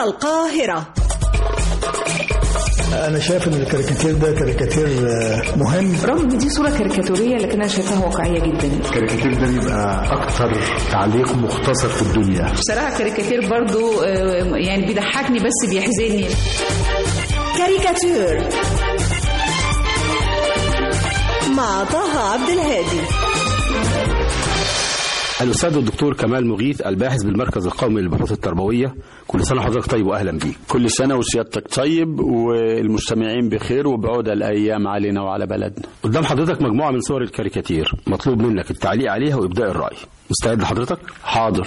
القاهرة انا شايف ان الكاريكاتير ده كاريكاتير آه، مهم رغم ان دي صوره كاريكاتوريه لكن انا شايفاها واقعيه جدا الكاريكاتير ده بيبقى اكتر تعليق مختصر في الدنيا بصراحه كاريكاتير برضو آه، يعني بيضحكني بس بيحزنني كاريكاتير مع طه عبد الهادي الأستاذ الدكتور كمال مغيث الباحث بالمركز القومي للبحوث التربوية كل سنة وحضرتك طيب وأهلا بيك كل سنة وسيادتك طيب والمستمعين بخير وبعود الأيام علينا وعلى بلدنا قدام حضرتك مجموعة من صور الكاريكاتير مطلوب منك التعليق عليها وإبداء الرأي مستعد لحضرتك؟ حاضر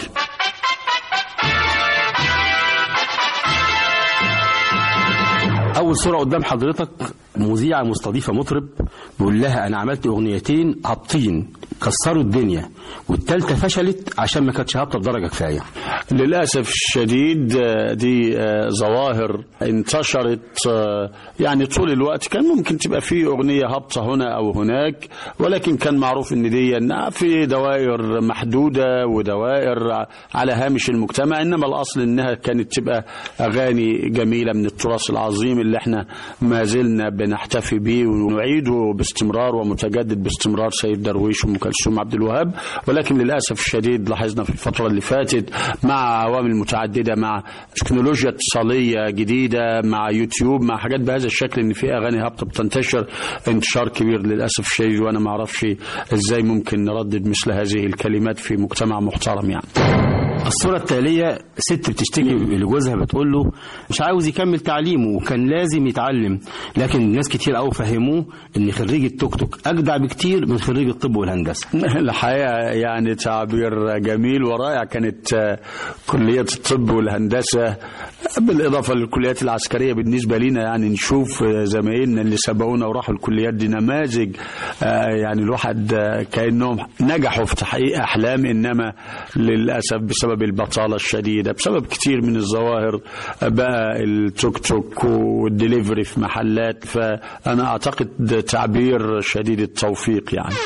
أول صورة قدام حضرتك مذيعة مستضيفة مطرب بيقول لها أنا عملت أغنيتين هابطين كسروا الدنيا والتالتة فشلت عشان ما كانتش هابطة بدرجة كفاية للأسف الشديد آه، دي آه، ظواهر انتشرت آه، يعني طول الوقت كان ممكن تبقى في أغنية هابطة هنا أو هناك ولكن كان معروف إن دي إنها في دوائر محدودة ودوائر على هامش المجتمع إنما الأصل إنها كانت تبقى أغاني جميلة من التراث العظيم اللي احنا ما زلنا بنحتفي به ونعيده باستمرار ومتجدد باستمرار سيد درويش وأم كلثوم عبد الوهاب ولكن للأسف الشديد لاحظنا في الفترة اللي فاتت مع عوامل متعددة مع تكنولوجيا اتصالية جديدة مع يوتيوب مع حاجات بهذا الشكل ان في اغاني هابطة بتنتشر انتشار كبير للأسف الشديد وانا ما اعرفش ازاي ممكن نردد مثل هذه الكلمات في مجتمع محترم يعني الصورة التالية ست بتشتكي لجوزها بتقول له مش عاوز يكمل تعليمه وكان لازم يتعلم لكن ناس كتير قوي فهموه ان خريج التوك توك اجدع بكتير من خريج الطب والهندسة الحقيقة يعني تعبير جميل ورائع كانت آه، كلية الطب والهندسة بالإضافة للكليات العسكرية بالنسبة لنا يعني نشوف آه، زمايلنا اللي سبقونا وراحوا الكليات دي نماذج آه، يعني الواحد آه، كأنهم نجحوا في تحقيق أحلام إنما للأسف بسبب البطالة الشديدة بسبب كتير من الظواهر آه، بقى التوك توك والدليفري في محلات فأنا أعتقد تعبير شديد التوفيق يعني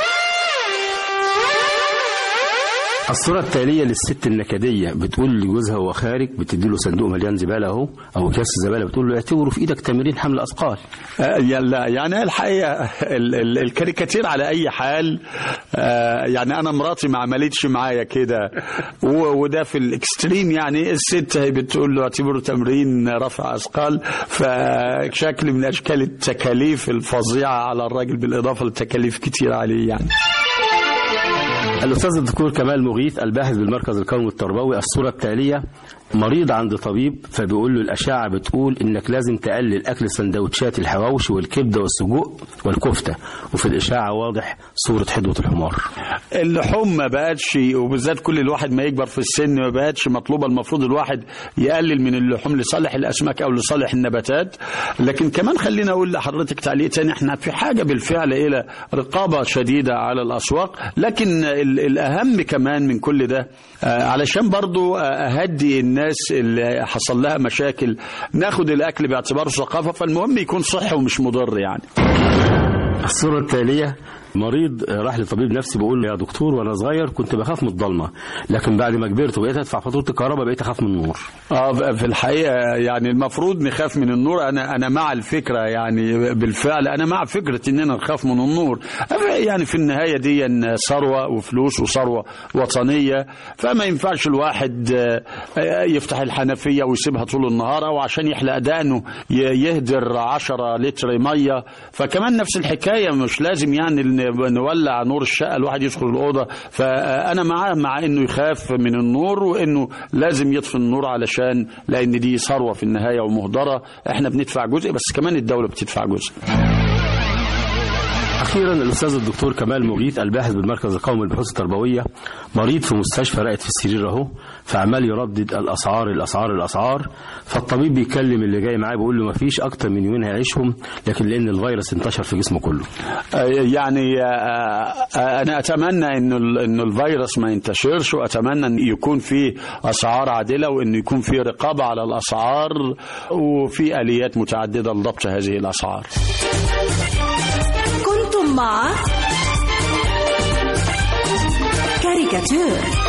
الصورة التالية للست النكدية بتقول لجوزها وهو خارج بتدي له صندوق مليان زبالة اهو او اكياس زبالة بتقول له اعتبره في ايدك تمرين حمل اثقال آه، لا يعني الحقيقه ال- ال- الكاريكاتير على اي حال آه، يعني انا مراتي ما عملتش معايا كده و- وده في الاكستريم يعني الست هي بتقول له اعتبره تمرين رفع اثقال فشكل من اشكال التكاليف الفظيعه على الراجل بالاضافه لتكاليف كتير عليه يعني الأستاذ الدكتور كمال مغيث الباحث بالمركز القومي التربوي الصورة التالية مريض عند طبيب فبيقول له الأشعة بتقول إنك لازم تقلل أكل سندوتشات الحواوشي والكبدة والسجق والكفتة وفي الإشاعة واضح صورة حدوة الحمار اللحوم ما بقتش وبالذات كل الواحد ما يكبر في السن ما بقتش مطلوبه المفروض الواحد يقلل من اللحوم لصالح الاسماك او لصالح النباتات لكن كمان خلينا اقول لحضرتك تعليق تاني احنا في حاجه بالفعل الى رقابه شديده على الاسواق لكن ال- الاهم كمان من كل ده آه، علشان برضو آه، اهدي الناس اللي حصل لها مشاكل ناخد الاكل باعتباره ثقافه فالمهم يكون صحي ومش مضر يعني الصورة التالية مريض راح لطبيب نفسي بيقول له يا دكتور وانا صغير كنت بخاف من الضلمه لكن بعد ما كبرت وبقيت ادفع فاتوره الكهرباء بقيت اخاف من النور اه في الحقيقه يعني المفروض نخاف من النور انا انا مع الفكره يعني بالفعل انا مع فكره اننا نخاف من النور يعني في النهايه دي ثروه وفلوس وثروه وطنيه فما ينفعش الواحد آه، يفتح الحنفيه ويسيبها طول النهار او عشان يحلق دقنه ي- يهدر 10 لتر ميه فكمان نفس الحكايه مش لازم يعني ن- نولع نور الشقه الواحد يدخل الاوضه فانا معاه مع انه يخاف من النور وانه لازم يطفي النور علشان لان دي ثروه في النهايه ومهدره احنا بندفع جزء بس كمان الدوله بتدفع جزء اخيرا الاستاذ الدكتور كمال مغيث الباحث بالمركز القومي للبحوث التربويه مريض في مستشفى راقد في السرير اهو فعمال يردد الاسعار الاسعار الاسعار فالطبيب بيكلم اللي جاي معاه بيقول له ما فيش اكتر من يومين هيعيشهم لكن لان الفيروس انتشر في جسمه كله آه، يعني آه، آه، انا اتمنى انه ال- انه الفيروس ما ينتشرش واتمنى ان يكون في اسعار عادله وانه يكون في رقابه على الاسعار وفي اليات متعدده لضبط هذه الاسعار كنتم مع كاريكاتير